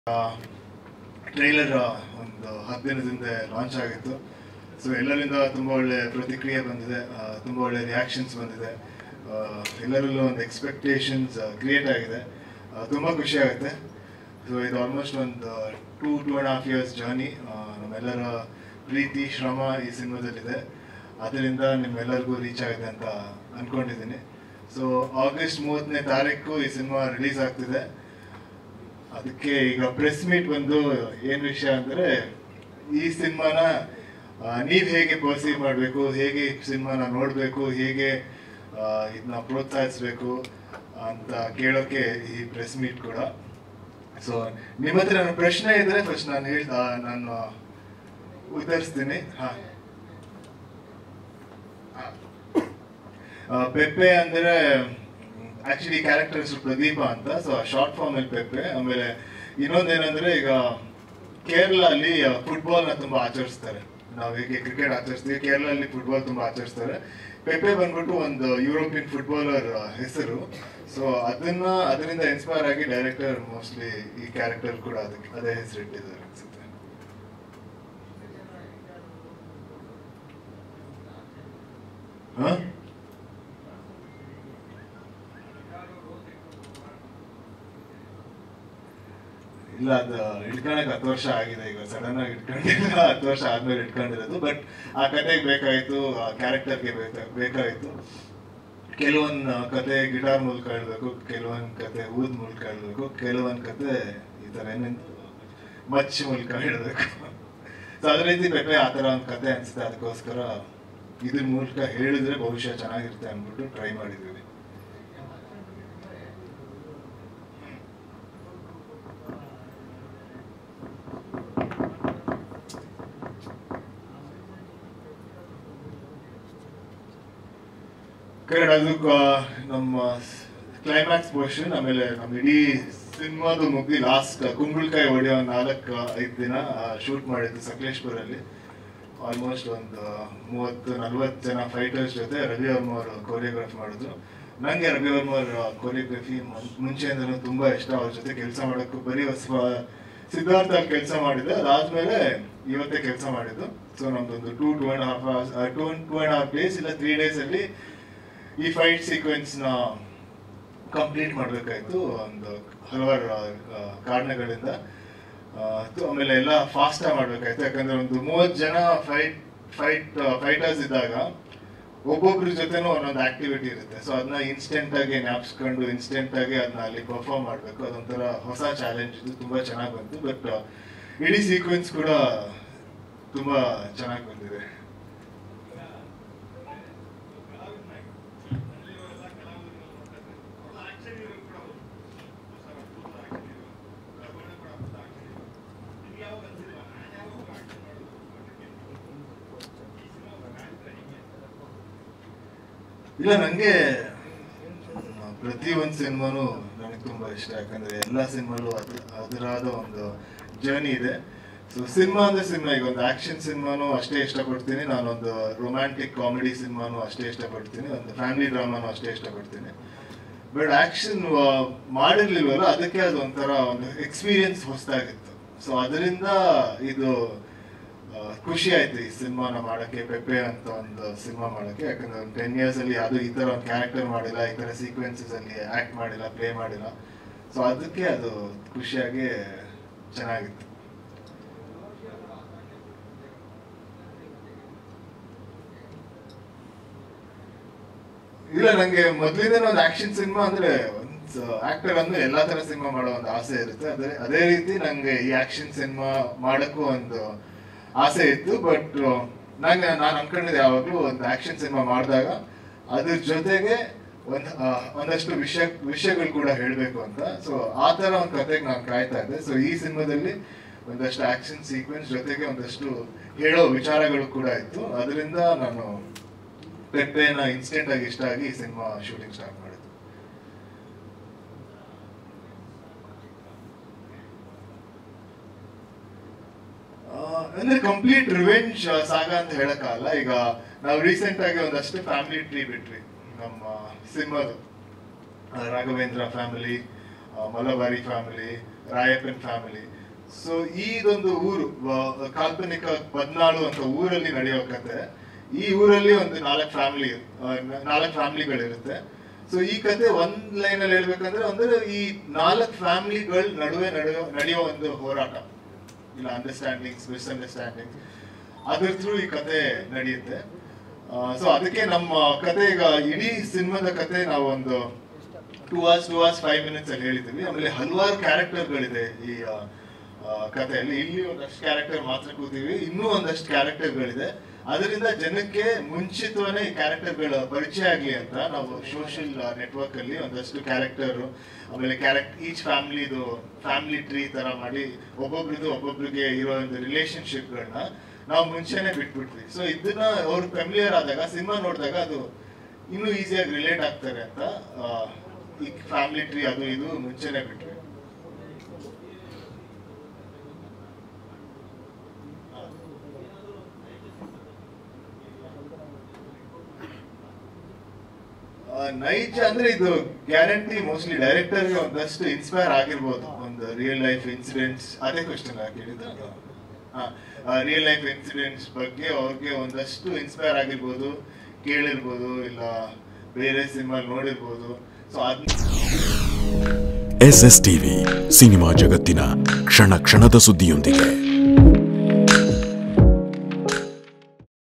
trailer ಒಂದು ಹತ್ತು ದಿನದಿಂದ ಲಾಂಚ್ ಆಗಿತ್ತು ಸೊ ಎಲ್ಲರಿಂದ ತುಂಬ ಒಳ್ಳೆ ಪ್ರತಿಕ್ರಿಯೆ ಬಂದಿದೆ ಆ, ತುಂಬ ಒಳ್ಳೆ ರಿಯಾಕ್ಷನ್ಸ್ ಬಂದಿದೆ ಆ, ಎಲ್ಲರಲ್ಲೂ ಒಂದು ಎಕ್ಸ್ಪೆಕ್ಟೇಷನ್ಸ್ ಕ್ರಿಯೇಟ್ ಆಗಿದೆ ಆ, ತುಂಬ ಖುಷಿ ಆಗುತ್ತೆ ಸೊ ಇದು ಆಲ್ಮೋಸ್ಟ್ ಒಂದು two two and half years journey ನಮ್ಮೆಲ್ಲರ ಪ್ರೀತಿ ಶ್ರಮ ಈ ಸಿನಿಮಾದಲ್ಲಿದೆ ಅದರಿಂದ ನಿಮ್ಮೆಲ್ಲರಿಗೂ ರೀಚ್ ಆಗಿದೆ ಅಂತ ಅಂದ್ಕೊಂಡಿದ್ದೀನಿ ಸೊ ಆಗಸ್ಟ್ ಮೂವತ್ತನೇ ತಾರೀಕು ಈ ಸಿನಿಮಾ ರಿಲೀಸ್ ಆಗ್ತಿದೆ ಅದಕ್ಕೆ ಈಗ ಪ್ರೆಸ್ ಮೀಟ್ ಬಂದು ಏನ್ ವಿಷಯ ಅಂದ್ರೆ ಈ ಸಿನಿಮಾನ ನೀವ್ ಹೇಗೆ ಪರ್ಸೀವ್ ಮಾಡಬೇಕು ಹೇಗೆ ಸಿನಿಮಾನ ನೋಡ್ಬೇಕು ಹೇಗೆ ಇದನ್ನ ಪ್ರೋತ್ಸಾಹಿಸ್ಬೇಕು ಅಂತ ಕೇಳೋಕೆ ಈ ಪ್ರೆಸ್ ಮೀಟ್ ಕೂಡ ಸೊ ನಿಮ್ಮ ಹತ್ರ ನನ್ನ ಪ್ರಶ್ನೆ ಇದ್ರೆ ಫಸ್ಟ್ ನಾನು ಹೇಳ್ ಆ, ನಾನು ಉತ್ತರಿಸ್ತೀನಿ ಹಾ ಆ, ಪೆಪ್ಪೆ ಅಂದ್ರೆ ಆಕ್ಚುಲಿ ಕ್ಯಾರೆಕ್ಟರ್ ಹೆಸರು ಪ್ರದೀಪ ಅಂತ ಸೊ ಶಾರ್ಟ್ ಫಾರ್ಮ್ ಅಲ್ಲಿ ಪೆಪ್ಪೆ ಆಮೇಲೆ ಇನ್ನೊಂದೇನಂದ್ರೆ ಈಗ ಕೇರಳ ಅಲ್ಲಿ ಫುಟ್ಬಾಲ್ ನ ತುಂಬಾ ಆಚರಿಸ್ತಾರೆ ನಾವು ಹೇಗೆ ಕ್ರಿಕೆಟ್ ಆಚರಿಸ್ತೀವಿ ಕೇರಳ ಅಲ್ಲಿ ಫುಟ್ಬಾಲ್ ತುಂಬಾ ಆಚರಿಸ್ತಾರೆ ಪೆಪ್ಪೆ ಬಂದ್ಬಿಟ್ಟು ಒಂದು ಯುರೋಪಿಯನ್ ಫುಟ್ಬಾಲರ್ ಹೆಸರು ಸೊ ಅದನ್ನ ಅದರಿಂದ ಇನ್ಸ್ಪೈರ್ ಆಗಿ ಡೈರೆಕ್ಟರ್ ಮೋಸ್ಟ್ಲಿ ಈ ಕ್ಯಾರೆಕ್ಟರ್ ಕೂಡ ಅದಕ್ಕೆ ಅದೇ ಹೆಸರು ಇಟ್ಟಿದ್ದಾರೆ ಅನ್ಸುತ್ತೆ ಹಾ ಇಲ್ಲ ಅದು ಇಟ್ಕೊಳಕ್ ಹತ್ತು ವರ್ಷ ಆಗಿದೆ ಈಗ ಸಡನ್ ಆಗಿ ಇಟ್ಕೊಂಡಿಲ್ಲ ಹತ್ತು ವರ್ಷ ಆದ್ಮೇಲೆ ಇಟ್ಕೊಂಡಿರೋದು ಬಟ್ ಆ ಕತೆಗೆ ಬೇಕಾಯ್ತು ಆ ಕ್ಯಾರೆಕ್ಟರ್ಗೆ ಬೇಕಾಯ್ತು ಕೆಲವೊಂದು ಕತೆ ಗಿಟಾರ್ ಮೂಲಕ ಹೇಳ್ಬೇಕು ಕೆಲವೊಂದು ಕತೆ ಊದ್ ಮೂಲಕ ಹೇಳ್ಬೇಕು ಕೆಲವೊಂದು ಕತೆ ಈ ತರ ಏನೇನು ಮಚ್ ಮೂಲಕ ಹೇಳ್ಬೇಕು ಸೊ ಅದೇ ರೀತಿ ಪೆಪ್ಪೆ ಆ ತರ ಒಂದು ಕತೆ ಅನ್ಸುತ್ತೆ ಅದಕ್ಕೋಸ್ಕರ ಇದ್ರ ಮೂಲಕ ಹೇಳಿದ್ರೆ ಬಹುಶಃ ಚೆನ್ನಾಗಿರುತ್ತೆ ಅಂದ್ಬಿಟ್ಟು ಟ್ರೈ ಮಾಡಿದ್ವಿ ಕರೆಕ್ಟ್ ಅದು ಕ- ನಮ್ಮ ಕ್ಲೈಮ್ಯಾಕ್ಸ್ ಪೋರ್ಷನ್ ಆಮೇಲೆ ನಮ್ಮ ಇಡೀ ಸಿನಿಮಾದು ಮುಗ್ದಿ ಲಾಸ್ಟ್ ಕುಂಬಳಕಾಯಿ ಹೊಡೆಯೋ ನಾಲ್ಕು ಐದು ದಿನ ಶೂಟ್ ಮಾಡಿದ್ದು ಸಕಲೇಶ್ಪುರಲ್ಲಿ ಆಲ್ಮೋಸ್ಟ್ ಒಂದು ಮೂವತ್ತು ನಲ್ವತ್ತು ಜನ ಫೈಟರ್ಸ್ ಜೊತೆ ರವಿ ವರ್ಮ ಅವರು ಕೊರಿಯೋಗ್ರಫಿ ಮಾಡಿದ್ರು ನಂಗೆ ರವಿ ವರ್ಮ ಅವರ ಕೊರಿಯೋಗ್ರಫಿ ಮುಂಚೆಯಿಂದನೂ ತುಂಬಾ ಇಷ್ಟ ಅವ್ರ ಜೊತೆ ಕೆಲಸ ಮಾಡೋಕ್ಕೂ ಬರೀ ಹೊಸ ಸಿದ್ಧಾರ್ಥ ಅಲ್ಲಿ ಕೆಲಸ ಮಾಡಿದ್ದೆ ಅದಾದ್ಮೇಲೆ ಇವತ್ತೇ ಕೆಲಸ ಮಾಡಿದ್ದು ಸೊ ನಮ್ದೊಂದು two two and half two two and half days ಇಲ್ಲ ತ್ರೀ ಡೇಸ್ ಅಲ್ಲಿ ಈ ಫೈಟ್ ಸೀಕ್ವೆನ್ಸ್ ನ ಕಂಪ್ಲೀಟ್ ಮಾಡ್ಬೇಕಾಯ್ತು ಒಂದು ಹಲವಾರು ಆ, ಕಾರಣಗಳಿಂದ ಆ, ತು- ಆಮೇಲೆ ಎಲ್ಲ ಫಾಸ್ಟ್ ಮಾಡ್ಬೇಕಾಯ್ತು ಯಾಕಂದ್ರೆ ಒಂದು ಮೂವತ್ತು ಜನ ಫೈಟ್ ಫೈಟ್ ಫೈಟರ್ಸ್ ಇದ್ದಾಗ ಒಬ್ಬೊಬ್ರ ಜೊತೆನೂ ಒಂದೊಂದು ಆಕ್ಟಿವಿಟಿ ಇರುತ್ತೆ ಸೊ ಅದನ್ನ ಇನ್ಸ್ಟೆಂಟ್ ಆಗಿ ಜ್ಞಾಪಿಸ್ಕೊಂಡು ಇನ್ಸ್ಟೆಂಟ್ ಆಗಿ ಅದನ್ನ ಅಲ್ಲಿ ಪರ್ಫಾರ್ಮ್ ಮಾಡಬೇಕು ಅದೊಂಥರ ಹೊಸ ಚಾಲೆಂಜ್ ಇದು ತುಂಬಾ ಚೆನ್ನಾಗಿ ಬಂತು ಬಟ್ ಇಡೀ ಸೀಕ್ವೆನ್ಸ್ ಕೂಡ ತುಂಬಾ ಚೆನ್ನಾಗಿ ಬಂದಿದೆ ಇಲ್ಲ ನಂಗೆ ಮ್, ಪ್ರತಿ ಒಂದು ಸಿನಿಮಾನು ನನಗೆ ತುಂಬಾ ಇಷ್ಟ ಯಾಕಂದ್ರೆ ಎಲ್ಲಾ ಸಿನಿಮಾಲು ಅದ್ರ ಅದರಾದ ಒಂದು ಜರ್ನಿ ಇದೆ ಸೊ ಸಿನಿಮಾ ಅಂದ್ರೆ ಸಿನಿಮಾ ಈಗ ಒಂದು ಆಕ್ಷನ್ ಸಿನಿಮಾನು ಅಷ್ಟೇ ಇಷ್ಟಪಡ್ತೀನಿ ನಾನೊಂದು ರೊಮ್ಯಾಂಟಿಕ್ ಕಾಮಿಡಿ ಸಿನಿಮಾನು ಅಷ್ಟೇ ಇಷ್ಟಪಡ್ತೀನಿ ಒಂದು ಫ್ಯಾಮಿಲಿ ಡ್ರಾಮಾನು ಅಷ್ಟೇ ಇಷ್ಟಪಡ್ತೀನಿ ಬಟ್ ಆಕ್ಷನ್ ಮಾಡಿರ್ಲಿಲ್ವಲ್ಲ ಅದಕ್ಕೆ ಅದು ಒಂಥರ ಒಂದು ಎಕ್ಸ್ಪೀರಿಯನ್ಸ್ ಹೊಸದಾಗಿತ್ತು ಸೊ ಅದರಿಂದ ಇದು ಆ, ಖುಷಿ ಆಯ್ತು ಈ ಸಿನಿಮಾನ ಮಾಡಕ್ಕೆ ಪೆಪ್ಪೆ ಅಂತ ಒಂದು ಸಿನಿಮಾ ಮಾಡಕ್ಕೆ ಯಾಕಂದ್ರೆ ಒಂದು ಟೆನ್ ಇಯರ್ಸ್ ಅಲ್ಲಿ ಅದು ಈ ತರ ಒಂದು ಕ್ಯಾರೆಕ್ಟರ್ ಮಾಡಿಲ್ಲ ಈ ತರ ಸೀಕ್ವೆನ್ಸಸ್ ಅಲ್ಲಿ ಆಕ್ಟ್ ಮಾಡಿಲ್ಲ ಪ್ಲೇ ಮಾಡಿಲ್ಲ ಸೊ ಅದಕ್ಕೆ ಅದು ಖುಷಿಯಾಗಿ ಚೆನ್ನಾಗಿತ್ತು ಇಲ್ಲ ನಂಗೆ ಮೊದ್ಲಿಂದ ಒಂದು ಆಕ್ಷನ್ ಸಿನಿಮಾ ಅಂದ್ರೆ ಒಂದು ಆಕ್ಟರ್ ಅಂದ್ರೆ ಎಲ್ಲಾ ತರ ಸಿನಿಮಾ ಮಾಡೋ ಒಂದು ಆಸೆ ಇರುತ್ತೆ ಅದೇ ಅದೇ ರೀತಿ ನಂಗೆ ಈ ಆಕ್ಷನ್ ಸಿನಿಮಾ ಮಾಡಕ್ಕೂ ಒಂದು ಆಸೆ ಇತ್ತು ಬಟ್ ನಂಗೆ ನಾನು ಅನ್ಕೊಂಡಿದ್ದೆ ಯಾವಾಗ್ಲೂ ಒಂದು ಆಕ್ಷನ್ ಸಿನಿಮಾ ಮಾಡಿದಾಗ ಅದ್ರ ಜೊತೆಗೆ ಒಂದ್ ಆ, ಒಂದಷ್ಟು ವಿಷಯ ವಿಷಯಗಳು ಕೂಡ ಹೇಳ್ಬೇಕು ಅಂತ ಸೊ ಆ ತರ ಒಂದು ಕತೆಗೆ ನಾನು ಕಾಯ್ತಾ ಇದ್ದೆ ಸೊ ಈ ಸಿನಿಮಾದಲ್ಲಿ ಒಂದಷ್ಟು ಆಕ್ಷನ್ ಸೀಕ್ವೆನ್ಸ್ ಜೊತೆಗೆ ಒಂದಷ್ಟು ಹೇಳೋ ವಿಚಾರಗಳು ಕೂಡ ಇತ್ತು ಅದರಿಂದ ನಾನು ಪೆಪ್ಪೆನ ಇನ್ಸ್ಟೆಂಟ್ ಆಗಿ ಇಷ್ಟ ಆಗಿ ಈ ಸಿನಿಮಾ ಶೂಟಿಂಗ್ ಸ್ಟಾರ್ಟ್ ಮಾಡಿದ್ದು ಆ, ಅಂದ್ರೆ ಕಂಪ್ಲೀಟ್ ರಿವೆಂಜ್ ಸಾಗ ಅಂತ ಹೇಳಕ್ಕಾಗಲ್ಲ ಈಗ ನಾವು ರೀಸೆಂಟ್ ಆಗಿ ಒಂದಷ್ಟು ಫ್ಯಾಮಿಲಿ ಟ್ರೀ ಬಿಟ್ವಿ ನಮ್ಮ ಸಿನಿಮಾದು ಆ, Raghavendra family Malabari family Rayappan family so ಇದೊಂದು ಊರು ವ- ಕಾಲ್ಪನಿಕ ಬದ್ನಾಳು ಅಂತ ಊರಲ್ಲಿ ನಡೆಯೋ ಕತೆ ಈ ಊರಲ್ಲಿ ಒಂದು ನಾಲ್ಕು ಫ್ಯಾಮಿಲಿ ನಾಲ್ಕು ಫ್ಯಾಮಿಲಿಗಳಿರುತ್ತೆ ಸೊ ಈ ಕತೆ ಒಂದ್ ಲೈನ್ ಅಲ್ಲಿ ಹೇಳ್ಬೇಕಂದ್ರೆ ಅಂದ್ರೆ ಈ ನಾಲ್ಕು ಫ್ಯಾಮಿಲಿಗಳ ನಡುವೆ ನಡೆಯೋ ನಡೆಯೋ ಒಂದು ಹೋರಾಟ ಇಲ್ಲ ಅಂಡರ್ಸ್ಟ್ಯಾಂಡಿಂಗ್ಸ್ ಮಿಸ್ಅಂಡರ್ಸ್ಟ್ಯಾಂಡಿಂಗ್ಸ್ ಅದ್ರ ಥ್ರೂ ಈ ಕತೆ ನಡೆಯುತ್ತೆ ಸೊ ಅದಕ್ಕೆ ನಮ್ಮ ಕತೆ ಈಗ ಇಡೀ ಸಿನಿಮಾದ ಕತೆ ನಾವು ಒಂದು two hours two hours five minutes ಅಲ್ಲಿ ಹೇಳಿದ್ವಿ ಆಮೇಲೆ ಹಲವಾರು ಕ್ಯಾರೆಕ್ಟರ್ಗಳಿದೆ ಈ ಆ, ಆ, ಕಥೆಯಲ್ಲಿ ಇಲ್ಲಿ ಒಂದಷ್ಟು ಕ್ಯಾರೆಕ್ಟರ್ ಮಾತ್ರ ಕೂತೀವಿ ಇನ್ನೂ ಒಂದಷ್ಟು ಕ್ಯಾರೆಕ್ಟರ್ಗಳಿದೆ ಅದರಿಂದ ಜನಕ್ಕೆ ಮುಂಚಿತವೇ ಈ ಕ್ಯಾರೆಕ್ಟರ್ಗಳ ಪರಿಚಯ ಆಗಲಿ ಅಂತ ನಾವು ಸೋಷಿಯಲ್ ನೆಟ್ವರ್ಕ್ ಅಲ್ಲಿ ಒಂದಷ್ಟು ಕ್ಯಾರೆಕ್ಟರ್ ಆಮೇಲೆ ಕ್ಯಾರೆಕ್ಟ್ ಈಚ್ ಫ್ಯಾಮಿಲಿದು ಫ್ಯಾಮಿಲಿ ಟ್ರೀ ತರ ಮಾಡಿ ಒಬ್ಬೊಬ್ರದ್ದು ಒಬ್ಬೊಬ್ರಿಗೆ ಇರೋ ಒಂದು ರಿಲೇಶನ್ಶಿಪ್ಗಳನ್ನ ನಾವು ಮುಂಚೆನೆ ಬಿಟ್ಬಿಟ್ವಿ ಸೊ ಇದನ್ನ ಅವ್ರು ಫೆಮಿಲಿಯರ್ ಆದಾಗ ಸಿನಿಮಾ ನೋಡಿದಾಗ ಅದು ಇನ್ನೂ ಈಸಿಯಾಗಿ ರಿಲೇಟ್ ಆಗ್ತಾರೆ ಅಂತ ಆ, ಈ ಫ್ಯಾಮಿಲಿ ಟ್ರೀ ಅದು ಇದು ಮುಂಚೆನೆ ಬಿಟ್ವಿ ಆ, ನೈಜ ಅಂದ್ರೆ ಇದು ಗ್ಯಾರಂಟಿ ಮೋಸ್ಟ್ಲಿ ಡೈರೆಕ್ಟರ್ಗೆ ಒಂದಷ್ಟು ಇನ್ಸ್ಪೈರ್ ಆಗಿರ್ಬೋದು ಒಂದು ರಿಯಲ್ ಲೈಫ್ ಇನ್ಸಿಡೆಂಟ್ಸ್ ಅದೇ ಕ್ವಶನ್ ಕೇಳಿದ್ದು ರಿಯಲ್ ಲೈಫ್ ಇನ್ಸಿಡೆಂಟ್ಸ್ ಬಗ್ಗೆ ಅವ್ರಿಗೆ ಒಂದಷ್ಟು ಇನ್ಸ್ಪೈರ್ ಆಗಿರ್ಬೋದು ಕೇಳಿರ್ಬೋದು ಇಲ್ಲ ಬೇರೆ ಸಿನಿಮಾ ನೋಡಿರ್ಬೋದು ಸೊ ಅದ್ ಎಸ್ ಎಸ್ ಟಿವಿ ಸಿನಿಮಾ ಜಗತ್ತಿನ ಕ್ಷಣ ಕ್ಷಣದ ಸುದ್ದಿಯೊಂದಿಗೆ